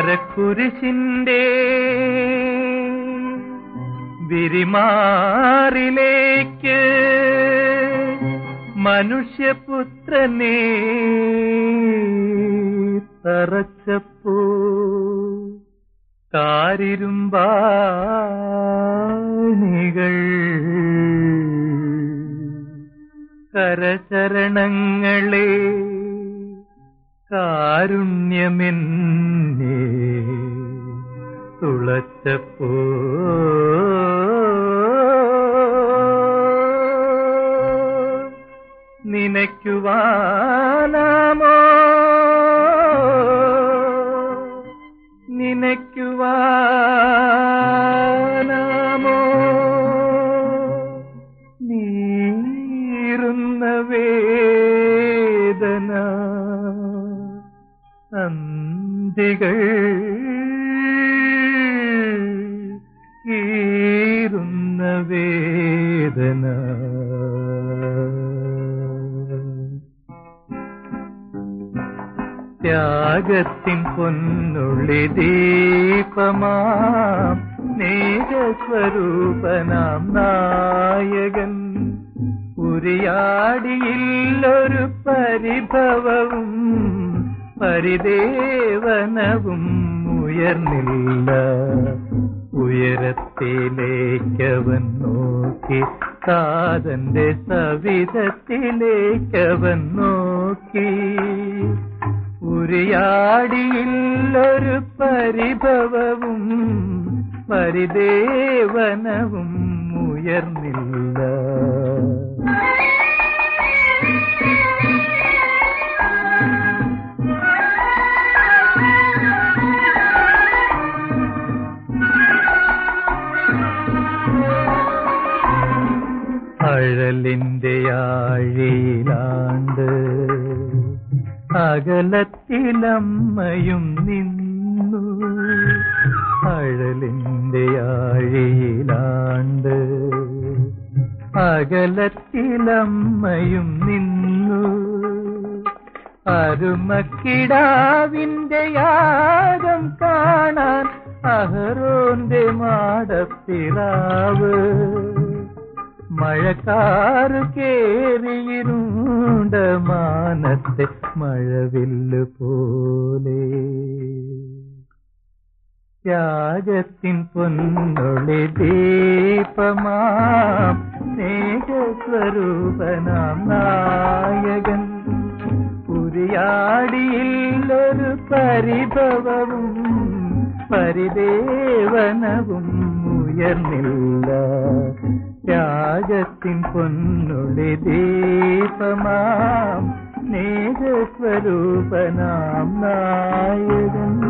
ഭാരക്കുരിശിന്റെ വിരിമാറിലേക്ക് മനുഷ്യപുത്രനെ തറച്ചപ്പോ കാരിരുമ്പാണികൾ കരചരണങ്ങളെ കാരുണ്യമെന്നെ തുളച്ചപ്പോ നിനയ്ക്കുവാനാമോ നിനയ്ക്കുവാനാമോ നീറുന്ന വേദന അന്തികൾ ഈറുന്ന വേദന ത്യാഗത്തിൻ പൊന്നുള്ളി ദീപമാം നേജസ്വരൂപനാം നായകൻ ഉരിയാടിയില്ലൊരു പരിഭവവും പരിദേവനവും ഉയർന്നില്ല ഉയരത്തിലേക്കവൻ നോക്കി താതന്റെ സവിധത്തിലേക്കവൻ നോക്കി ഉരിയാടിയില്ലൊരു പരിഭവവും പരിദേവനവും ഉയർന്നില്ല അഴലിന്റെ ആഴിയിലാണ്ട് അകലത്തിലമ്മയും നിന്നു അഴലിന്റെ ആഴിയിലാണ്ട് അകലത്തിലമ്മയും നിന്നു അരുമക്കിടാവിന്റെ യാഗം കാണാൻ അഹറോന്റെ മാടപ്പിറാവ് മഴക്കാറ് കേറിയിരുണ്ട മാനത്തെ മഴവില്ല് പോലെ ത്യാഗത്തിൻ പൊന്നൊളി ദീപമാം സ്നേഹസ്വരൂപനാം നായകൻ ഉരിയാടിയില്ലൊരു പരിഭവവും പരിദേവനവും ഉയർന്നില്ല ത്യാഗത്തിൻ പൊന്നൊളി ദീപമാം സ്നേഹസ്വരൂപനാം നായകൻ